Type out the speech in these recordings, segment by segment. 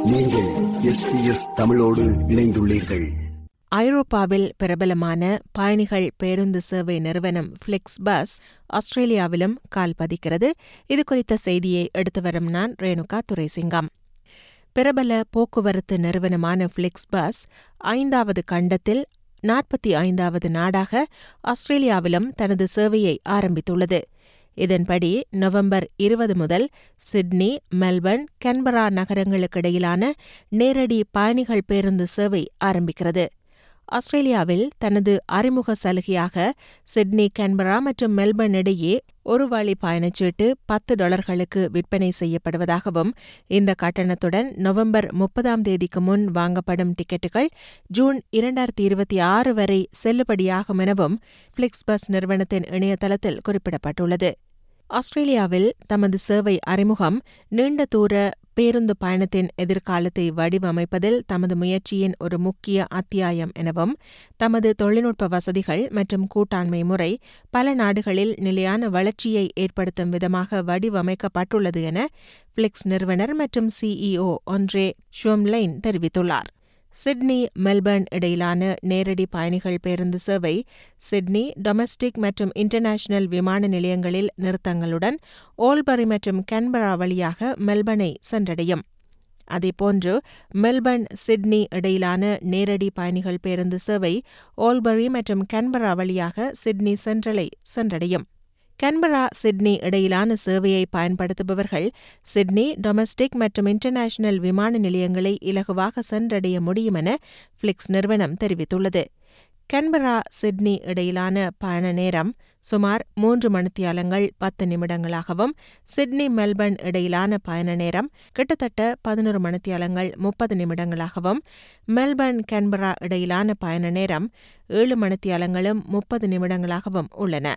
நீங்கள் எஸ்பிஎஸ் தமிழோடு இணைந்துள்ளீர்கள் ஐரோப்பாவில் பிரபலமான பயணிகள் பேருந்து சேவை நிறுவனம் ஃபிளிக்ஸ் பஸ் ஆஸ்திரேலியாவிலும் கால் பதிக்கிறது இது குறித்த செய்தியை எடுத்து வரும் நான் ரேணுகா துரைசிங்கம் பிரபல போக்குவரத்து நிறுவனமான ஃபிளிக்ஸ் பஸ் ஐந்தாவது கண்டத்தில் நாற்பத்தி ஐந்தாவது நாடாக ஆஸ்திரேலியாவிலும் தனது சேவையை ஆரம்பித்துள்ளது இதன்படி நவம்பர் இருபது முதல் சிட்னி மெல்பர்ன் கன்பரா நகரங்களுக்கிடையிலான நேரடி பயணிகள் பேருந்து சேவை ஆரம்பிக்கிறது ஆஸ்திரேலியாவில் தனது அறிமுக சலுகையாக சிட்னி கன்பரா மற்றும் மெல்பர்ன் இடையே ஒரு வழி பயணச்சீட்டு பத்து டாலர்களுக்கு விற்பனை செய்யப்படுவதாகவும் இந்த கட்டணத்துடன் நவம்பர் முப்பதாம் தேதிக்கு முன் வாங்கப்படும் டிக்கெட்டுகள் ஜூன் இரண்டாயிரத்தி இருபத்தி ஆறு வரை செல்லுபடியாகும் எனவும் ஃபிளிக்ஸ் பஸ் நிறுவனத்தின் இணையதளத்தில் குறிப்பிடப்பட்டுள்ளது ஆஸ்திரேலியாவில் தமது சேவை அறிமுகம் நீண்ட தூர பேருந்து பயணத்தின் எதிர்காலத்தை வடிவமைப்பதில் தமது முயற்சியின் ஒரு முக்கிய அத்தியாயம் எனவும் தமது தொழில்நுட்ப வசதிகள் மற்றும் கூட்டாண்மை முறை பல நாடுகளில் நிலையான வளர்ச்சியை ஏற்படுத்தும் விதமாக வடிவமைக்கப்பட்டுள்ளது என ஃபிளிக்ஸ் நிறுவனர் மற்றும் சிஇஓ ஒன்றே ஷுவம்லைன் தெரிவித்துள்ளார் சிட்னி மெல்பர்ன் இடையிலான நேரடி பயணிகள் பேருந்து சேவை சிட்னி டொமஸ்டிக் மற்றும் இன்டர்நேஷனல் விமான நிலையங்களில் நிறுத்தங்களுடன் ஓல்பரி மற்றும் கன்பரா வழியாக மெல்பர்னை சென்றடையும் அதேபோன்று மெல்பர்ன் சிட்னி இடையிலான நேரடி பயணிகள் பேருந்து சேவை ஓல்பரி மற்றும் கன்பரா வழியாக சிட்னி சென்ட்ரலை சென்றடையும் கன்பரா சிட்னி இடையிலான சேவையை பயன்படுத்துபவர்கள் சிட்னி டொமஸ்டிக் மற்றும் இன்டர்நேஷனல் விமான நிலையங்களை இலகுவாக சென்றடைய முடியும் என ஃபிளிக்ஸ் நிறுவனம் தெரிவித்துள்ளது கன்பரா சிட்னி இடையிலான பயண நேரம் சுமார் மூன்று மணித்தியாலங்கள் பத்து நிமிடங்களாகவும் சிட்னி மெல்பர்ன் இடையிலான பயண நேரம் கிட்டத்தட்ட பதினொரு மணித்தியாலங்கள் முப்பது நிமிடங்களாகவும் மெல்பர்ன் கன்பரா இடையிலான பயண நேரம் ஏழு மணித்தியாலங்களும் முப்பது நிமிடங்களாகவும் உள்ளன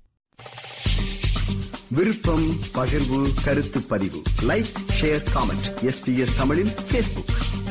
விருப்பம் பகிர்வு கருத்து பதிவு லைக் ஷேர் காமெண்ட் எஸ்பிஎஸ் தமிழின் பேஸ்புக்